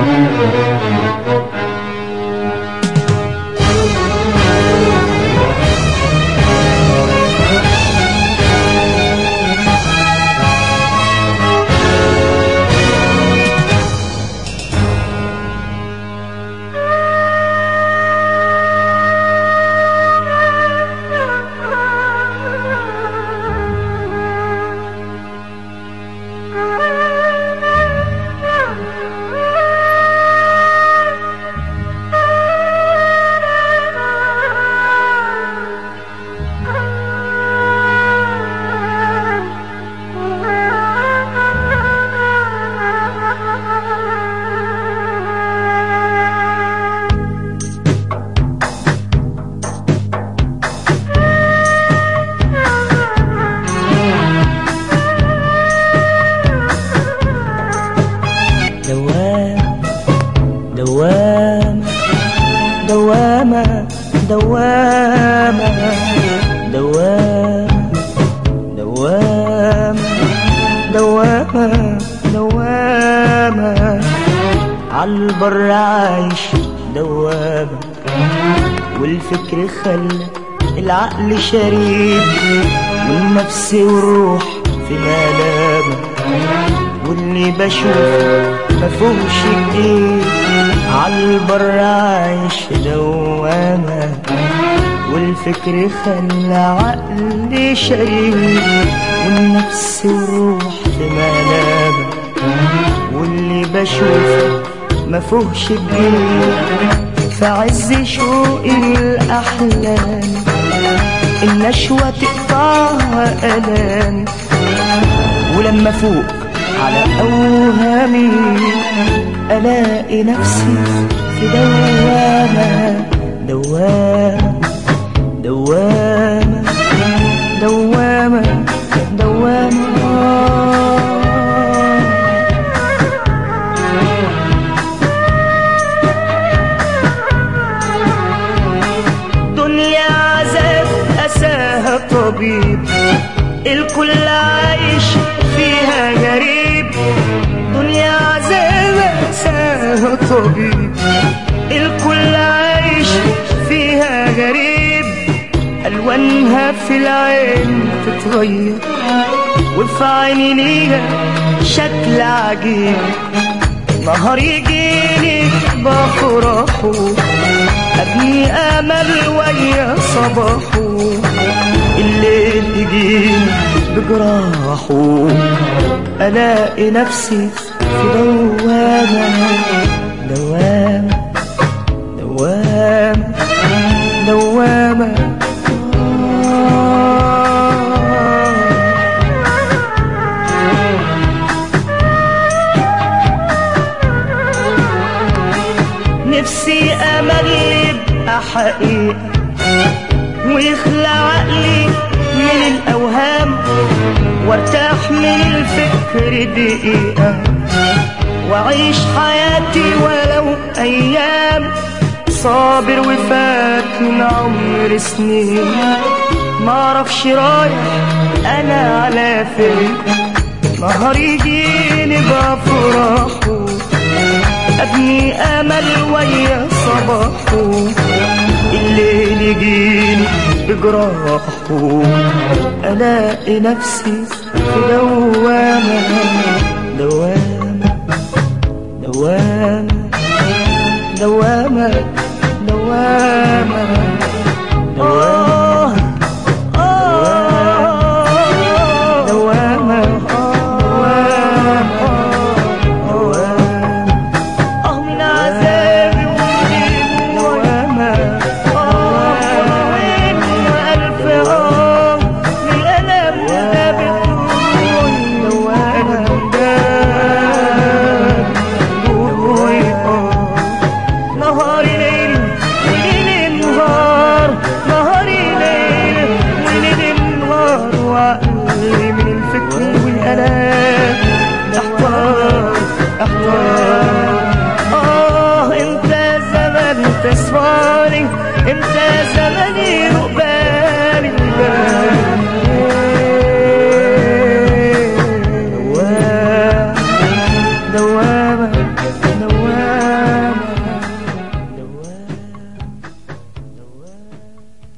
دوام دوامة دوامة دوامة دوامة دوامة دوامة دوامة عالبر عايش دوامة والفكر خلى العقل شريك والنفس والروح في ملامة واللي بشوفه مفهوش جديد عالبر عايش دوامة والفكر خلى عقلي شريك والنفس والروح في ملامة واللي بشوفه مفهوش جديد في عز شوق الأحلام النشوة تقطعها ألام ولما فوق على أوهامي ألاقي نفسي في دوامة دوامة دوامة دوامة دوامة دنيا عذاب أساها طبيب الكل عايش فيها غريب دنيا عذاب أساها طبيب الكل عايش فيها غريب ألوانها في العين تتغير وفي عيني ليها شكل عجيب نهار يجيني بفرحه أبني أمل ويا صباحه الليل يجيني بجراحه ألاقي نفسي في دوامة دوامة دوامة دوامة نفسي أمل يبقى حقيقة ويخلع عقلي من الأوهام وارتاح من الفكر دقيقة وأعيش حياتي ولو أيام صابر وفات من عمر سنين معرفش رايح أنا على فين نهار يجيني بفرحه أبني أمل ويا صباحه الليل يجيني بجراحه ألاقي نفسي في دوامة دوامة دوامة دوامة